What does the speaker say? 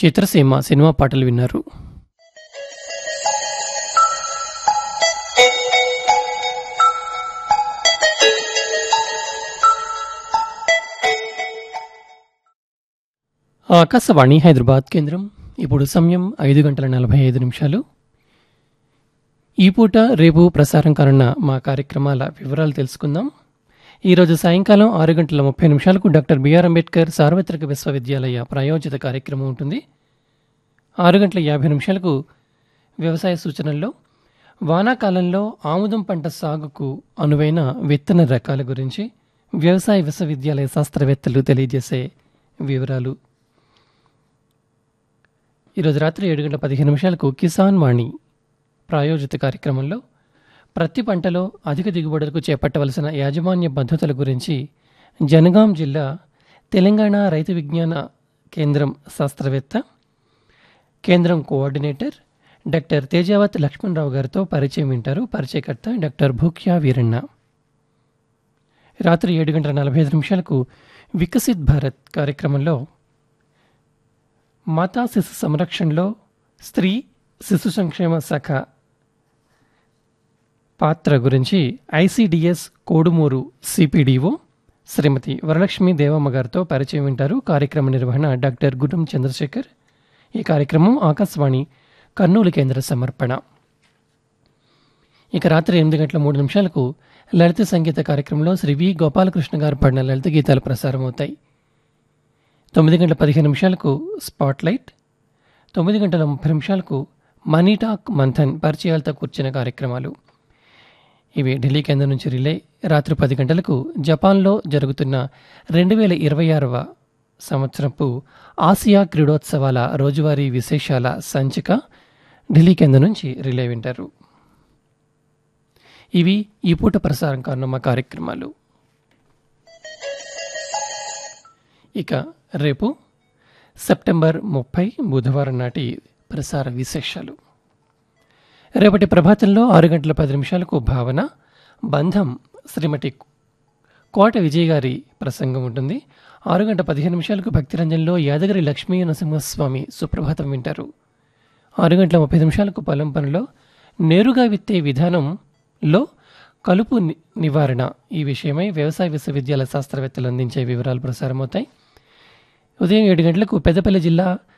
చిత్రసీమ cinema పాటలు విన్నారు ఆకాశవాణి హైదరాబాద్ కేంద్రం ఇప్పుడు సమయం ఐదు గంటల నలభై ఐదు నిమిషాలు ఈ పూట రేపు ప్రసారం కానున్న మా కార్యక్రమాల వివరాలు తెలుసుకుందాం ఈరోజు సాయంకాలం ఆరు గంటల ముప్పై నిమిషాలకు డాక్టర్ బిఆర్ అంబేద్కర్ సార్వత్రిక విశ్వవిద్యాలయ ప్రాయోజిత కార్యక్రమం ఉంటుంది ఆరు గంటల యాభై నిమిషాలకు వ్యవసాయ సూచనల్లో వానాకాలంలో ఆముదం పంట సాగుకు అనువైన విత్తన రకాల గురించి వ్యవసాయ విశ్వవిద్యాలయ శాస్త్రవేత్తలు తెలియజేసే వివరాలు ఈరోజు రాత్రి ఏడు గంటల పదిహేను నిమిషాలకు కిసాన్ వాణి ప్రాయోజిత కార్యక్రమంలో ప్రతి పంటలో అధిక దిగుబడులకు చేపట్టవలసిన యాజమాన్య పద్ధతుల గురించి జనగాం జిల్లా తెలంగాణ రైతు విజ్ఞాన కేంద్రం శాస్త్రవేత్త కేంద్రం కోఆర్డినేటర్ డాక్టర్ తేజావత్ లక్ష్మణరావు గారితో పరిచయం వింటారు పరిచయకర్త డాక్టర్ భూక్యా వీరಣ್ణ రాత్రి ఏడు గంటల నలభై ఐదు నిమిషాలకు వికసిత్ భారత్ కార్యక్రమంలో మాతా శిశు సంరక్షణలో స్త్రీ శిశు సంక్షేమ శాఖ పాత్ర గురించి ఐసిడిఎస్ కోడుమూరు సిపిడిఓ శ్రీమతి వరలక్ష్మి దేవమ్మ గారితో పరిచయం వింటారు కార్యక్రమ నిర్వహణ డాక్టర్ గురం చంద్రశేఖర్ ఈ కార్యక్రమం ఆకాశవాణి కర్నూలు కేంద్ర సమర్పణ ఇక రాత్రి ఎనిమిది గంటల మూడు నిమిషాలకు లలిత సంగీత కార్యక్రమంలో శ్రీ వి గోపాలకృష్ణ గారు పాడిన లలిత గీతాలు ప్రసారం అవుతాయి తొమ్మిది గంటల పదిహేను నిమిషాలకు స్పాట్లైట్ తొమ్మిది గంటల ముప్పై నిమిషాలకు మనీ టాక్ మంథన్ పరిచయాలతో కూర్చున్న కార్యక్రమాలు ఇవి ఢిల్లీ కేంద్రం నుంచి రిలే రాత్రి పది గంటలకు జపాన్లో జరుగుతున్న రెండు వేల ఇరవై ఆరవ సంవత్సరపు ఆసియా క్రీడోత్సవాల రోజువారీ విశేషాల సంచిక ఢిల్లీ కేంద్రం నుంచి రిలే వింటారు ఇవి ఈ పూట ప్రసారం కానున్న మా కార్యక్రమాలు ఇక రేపు సెప్టెంబర్ ముప్పై బుధవారం నాటి ప్రసార విశేషాలు రేపటి ప్రభాతంలో ఆరు గంటల పది నిమిషాలకు భావన బంధం శ్రీమతి కోట విజయ్ గారి ప్రసంగం ఉంటుంది ఆరు గంట పదిహేను నిమిషాలకు భక్తిరంజన్లో యాదగిరి లక్ష్మీ నరసింహస్వామి సుప్రభాతం వింటారు ఆరు గంటల ముప్పై నిమిషాలకు పొలం పనిలో నేరుగా విత్తే విధానంలో కలుపు ని- నివారణ ఈ విషయమై వ్యవసాయ విశ్వవిద్యాలయ శాస్త్రవేత్తలు అందించే వివరాలు ప్రసారమవుతాయి ఉదయం ఏడు గంటలకు పెద్దపల్లి జిల్లా